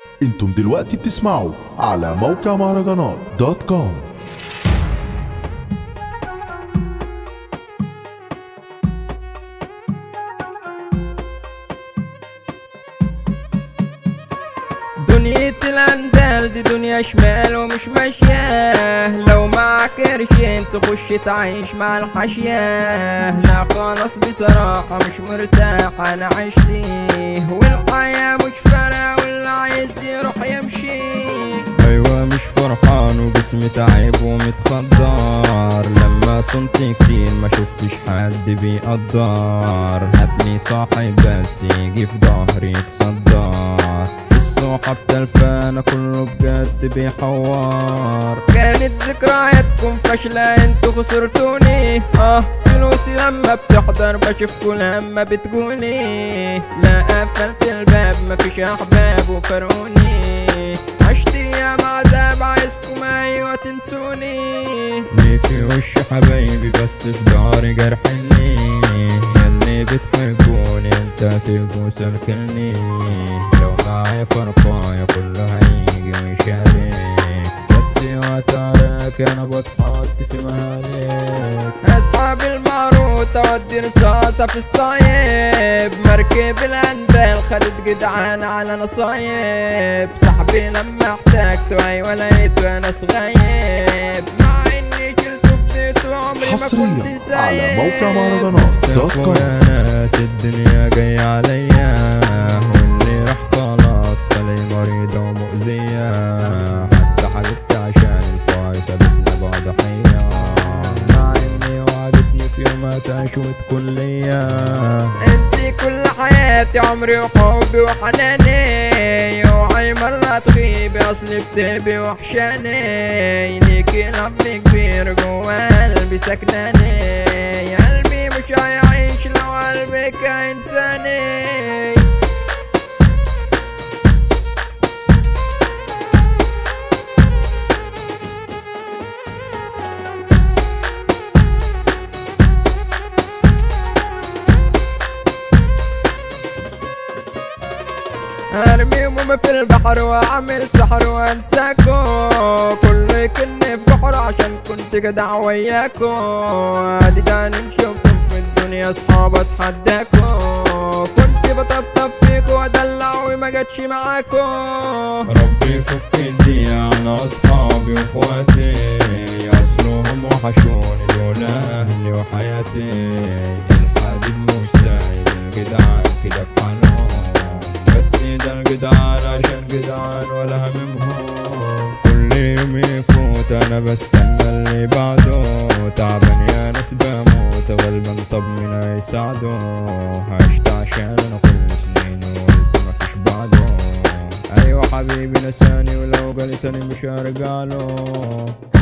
انتم دلوقتي بتسمعوا على موقع مهرجانات دوت كوم دنيا الاندال دي دنيا شمال ومش ماشية لو معك قرشين تخش تعيش مع الحاشية لا خلاص بصراحة مش مرتاح انا عشتي والحياة مش فارقة واللي عايز يروح يمشي ايوه مش فرحان وجسمي تعب ومتخدر لما صمت كتير ما شفتش حد بيقدر هاتلي صاحب بس يجي في ظهري يتصدر الصحاب تلفانة كله بجد بيحور كانت ذكرياتكم فاشلة انتوا خسرتوني اه فلوسي لما بتحضر بشوفكوا لما بتقولي لا قفلت الباب مفيش احباب وفرقوني عشت ايام عذاب عايزكم ايوه تنسوني ليه في وش حبايبي بس في داري جرحني ياللي بتحبوني انت تبقوا سلكني لو معايا فرقايا كله هيجي ويشارك بس وترك انا بتحط في مهالك اصحاب المعروضة ودي رصاصة في الصايب مركب الاندال خدت جدعان على نصايب صاحبي لما احتاجته ايوه لقيته انا صغيب مع اني شلته فديته عمري ما حصرياً كنت سايب على موقع مهرجانات دوت كوم. يا ناس الدنيا جاية عليا واللي راح خلاص خلي مريضة ومؤذية حتى حبيبتي عشان الفاي سابتنا بعد ضحية مع اني وعدتني في يوم هتعيش وتكون ليا انتي كل حياتي عمري وحبي وحناني اوعي مرة تغيبي اصلي بتبي وحشاني ليكي لب كبير جوا قلبي سكناني قلبي مش هيعيش لو قلبك انساني ارمي همومي في البحر واعمل سحر وانساكو كله يكني في بحر عشان كنت جدع وياكو ادي تاني شفتم في الدنيا اصحاب اتحداكو كنت بطبطب فيكو وادلع وما جاتش معاكو ربي يفك الدنيا على اصحابي واخواتي اصلهم وحشوني دول اهلي وحياتي الحبيب مش سايب الجدعان كده في حالهم بس ده الجدعان عشان جدعان ولا هممهم كل يوم يفوت انا بستنى اللي بعده تعبان يا ناس بموت غلبان طب مين هيساعده عشت عشان انا كل سنين وقلت مفيش بعده ايوه حبيبي نساني ولو جالي تاني مش هرجع له